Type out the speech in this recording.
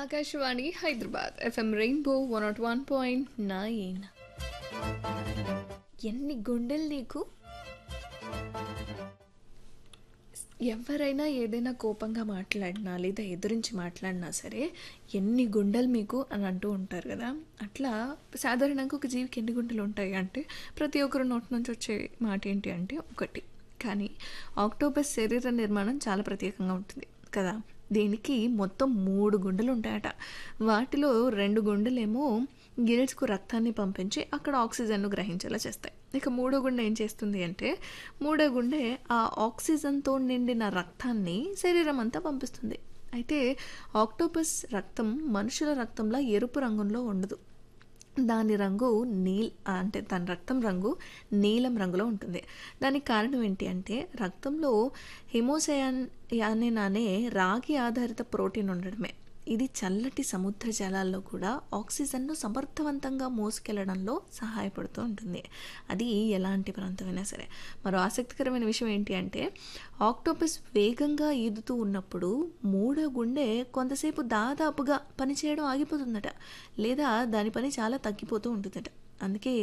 Akashvani Hyderabad FM rainbow one nought one point nine ఎన్ని గుండెలు నీకు ఎవరైనా ఏదైనా కోపంగా మాట్లాడినా లేదా ఎదురించి మాట్లాడినా సరే ఎన్ని గుండెలు మీకు అని అంటూ ఉంటారు కదా అట్లా సాధారణంగా ఒక జీవికి ఎన్ని గుండెలు ఉంటాయి అంటే ప్రతి ఒక్కరు నోటి నుంచి వచ్చే మాట ఏంటి అంటే ఒకటి కానీ ఆక్టోబస్ శరీర నిర్మాణం చాలా ప్రత్యేకంగా ఉంటుంది కదా దీనికి మొత్తం మూడు గుండెలు ఉంటాయట వాటిలో రెండు గుండెలేమో గిల్స్కు రక్తాన్ని పంపించి అక్కడ ఆక్సిజన్ను గ్రహించేలా చేస్తాయి ఇక మూడో గుండె ఏం చేస్తుంది అంటే మూడో గుండె ఆ ఆక్సిజన్తో నిండిన రక్తాన్ని శరీరం అంతా పంపిస్తుంది అయితే ఆక్టోపస్ రక్తం మనుషుల రక్తంలో ఎరుపు రంగులో ఉండదు దాని రంగు నీల్ అంటే దాని రక్తం రంగు నీలం రంగులో ఉంటుంది దానికి కారణం ఏంటి అంటే రక్తంలో హిమోసయాన్ యానిన్ అనే రాగి ఆధారిత ప్రోటీన్ ఉండడమే ఇది చల్లటి సముద్ర జలాల్లో కూడా ఆక్సిజన్ను సమర్థవంతంగా మోసుకెళ్లడంలో సహాయపడుతూ ఉంటుంది అది ఎలాంటి ప్రాంతమైనా సరే మరో ఆసక్తికరమైన విషయం ఏంటి అంటే ఆక్టోపస్ వేగంగా ఈదుతూ ఉన్నప్పుడు మూడో గుండె కొంతసేపు దాదాపుగా పనిచేయడం ఆగిపోతుందట లేదా దాని పని చాలా తగ్గిపోతూ ఉంటుందట అందుకే